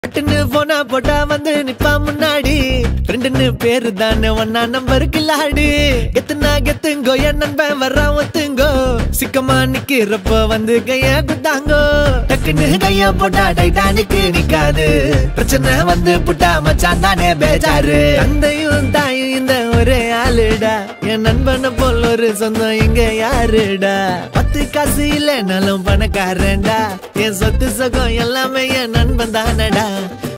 பட்டுன்னு போனா போட்டா வந்து நிப்பா முன்னாடி ஃப்ரெண்டுன்னு பேரு தானே ஒன்னா நம்பர் கில்லாடி கெத்துனா கெத்துங்கோ என் நண்பன் வர்றான் ஒத்துங்கோ சிக்கமா நிக்கிறப்ப வந்து கைய குத்தாங்கோ டக்குன்னு கைய போட்டா டைட்டானிக்கு நிக்காது பிரச்சனை வந்து புட்டா மச்சான் தானே பேஜாரு தந்தையும் தாயும் இந்த ஒரே ஆளுடா என் நண்பனை போல் ஒரு சொந்தம் இங்க யாருடா பத்து காசு இல்லைனாலும் பணக்காரன்டா என் சொத்து சுகம் எல்லாமே என் நண்பன் தானடா